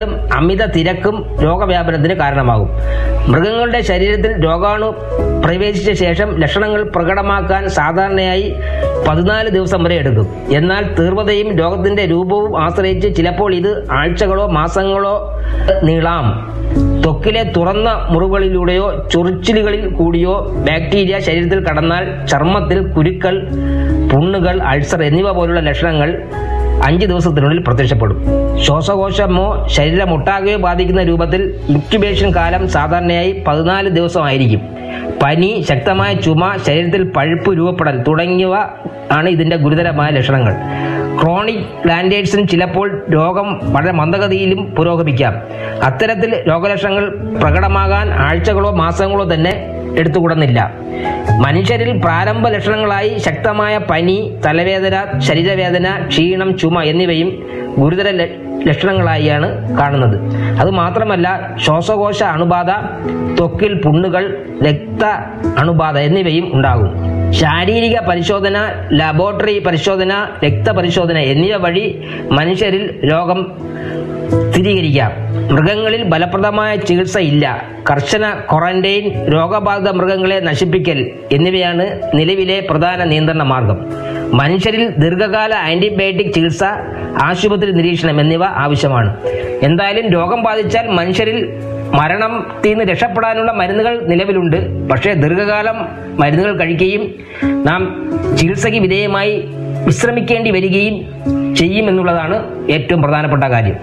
അമിത തിരക്കും രോഗവ്യാപനത്തിന് കാരണമാകും മൃഗങ്ങളുടെ ശരീരത്തിൽ രോഗാണു പ്രവേശിച്ച ശേഷം ലക്ഷണങ്ങൾ പ്രകടമാക്കാൻ സാധാരണയായി പതിനാല് ദിവസം വരെ എടുക്കും എന്നാൽ തീവ്രതയും രോഗത്തിന്റെ രൂപവും ആശ്രയിച്ച് ചിലപ്പോൾ ഇത് ആഴ്ചകളോ മാസങ്ങളോ നീളാം ത്വക്കിലെ തുറന്ന മുറിവുകളിലൂടെയോ ചൊറിച്ചിലുകളിൽ കൂടിയോ ബാക്ടീരിയ ശരീരത്തിൽ കടന്നാൽ ചർമ്മത്തിൽ കുരുക്കൾ പുണ്ണുകൾ അൾസർ എന്നിവ പോലുള്ള ലക്ഷണങ്ങൾ അഞ്ച് ദിവസത്തിനുള്ളിൽ പ്രത്യക്ഷപ്പെടും ശ്വാസകോശമോ ശരീരമൊട്ടാകെയോ ബാധിക്കുന്ന രൂപത്തിൽ ഇൻക്യുബേഷൻ കാലം സാധാരണയായി പതിനാല് ദിവസമായിരിക്കും പനി ശക്തമായ ചുമ ശരീരത്തിൽ പഴുപ്പ് രൂപപ്പെടൽ തുടങ്ങിയവ ആണ് ഇതിന്റെ ഗുരുതരമായ ലക്ഷണങ്ങൾ ക്രോണിക് ലാൻഡേഴ്സിന് ചിലപ്പോൾ രോഗം വളരെ മന്ദഗതിയിലും പുരോഗമിക്കാം അത്തരത്തിൽ രോഗലക്ഷണങ്ങൾ പ്രകടമാകാൻ ആഴ്ചകളോ മാസങ്ങളോ തന്നെ എടുത്തുകൂടുന്നില്ല മനുഷ്യരിൽ പ്രാരംഭ ലക്ഷണങ്ങളായി ശക്തമായ പനി തലവേദന ശരീരവേദന ക്ഷീണം ചുമ എന്നിവയും ഗുരുതര ല- ലക്ഷണങ്ങളായാണ് കാണുന്നത് അതുമാത്രമല്ല ശ്വാസകോശ അണുബാധ ത്വക്കിൽ പുണ്ണുകൾ രക്ത അണുബാധ എന്നിവയും ഉണ്ടാകും ശാരീരിക പരിശോധന ലബോറട്ടറി പരിശോധന രക്തപരിശോധന എന്നിവ വഴി മനുഷ്യരിൽ രോഗം സ്ഥിരീകരിക്കാം മൃഗങ്ങളിൽ ഫലപ്രദമായ ചികിത്സ ഇല്ല കർശന ക്വാറന്റൈൻ രോഗബാധിത മൃഗങ്ങളെ നശിപ്പിക്കൽ എന്നിവയാണ് നിലവിലെ പ്രധാന നിയന്ത്രണ മാർഗം മനുഷ്യരിൽ ദീർഘകാല ആന്റിബയോട്ടിക് ചികിത്സ ആശുപത്രി നിരീക്ഷണം എന്നിവ ആവശ്യമാണ് എന്തായാലും രോഗം ബാധിച്ചാൽ മനുഷ്യരിൽ മരണത്തിൽ നിന്ന് രക്ഷപ്പെടാനുള്ള മരുന്നുകൾ നിലവിലുണ്ട് പക്ഷേ ദീർഘകാലം മരുന്നുകൾ കഴിക്കുകയും നാം ചികിത്സയ്ക്ക് വിധേയമായി വിശ്രമിക്കേണ്ടി വരികയും ചെയ്യുമെന്നുള്ളതാണ് ഏറ്റവും പ്രധാനപ്പെട്ട കാര്യം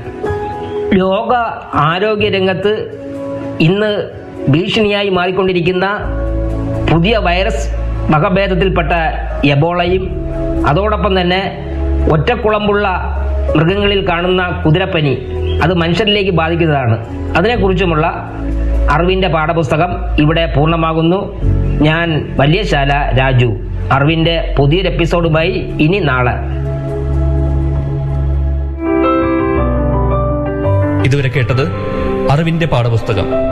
ലോക ആരോഗ്യ രംഗത്ത് ഇന്ന് ഭീഷണിയായി മാറിക്കൊണ്ടിരിക്കുന്ന പുതിയ വൈറസ് വകഭേദത്തിൽപ്പെട്ട എബോളയും അതോടൊപ്പം തന്നെ ഒറ്റക്കുളമ്പുള്ള മൃഗങ്ങളിൽ കാണുന്ന കുതിരപ്പനി അത് മനുഷ്യരിലേക്ക് ബാധിക്കുന്നതാണ് അതിനെക്കുറിച്ചുമുള്ള അറിവിന്റെ പാഠപുസ്തകം ഇവിടെ പൂർണ്ണമാകുന്നു ഞാൻ വലിയശാല രാജു അറിവിന്റെ പുതിയൊരു എപ്പിസോഡുമായി ഇനി നാളെ ഇതുവരെ കേട്ടത് അറിവിന്റെ പാഠപുസ്തകം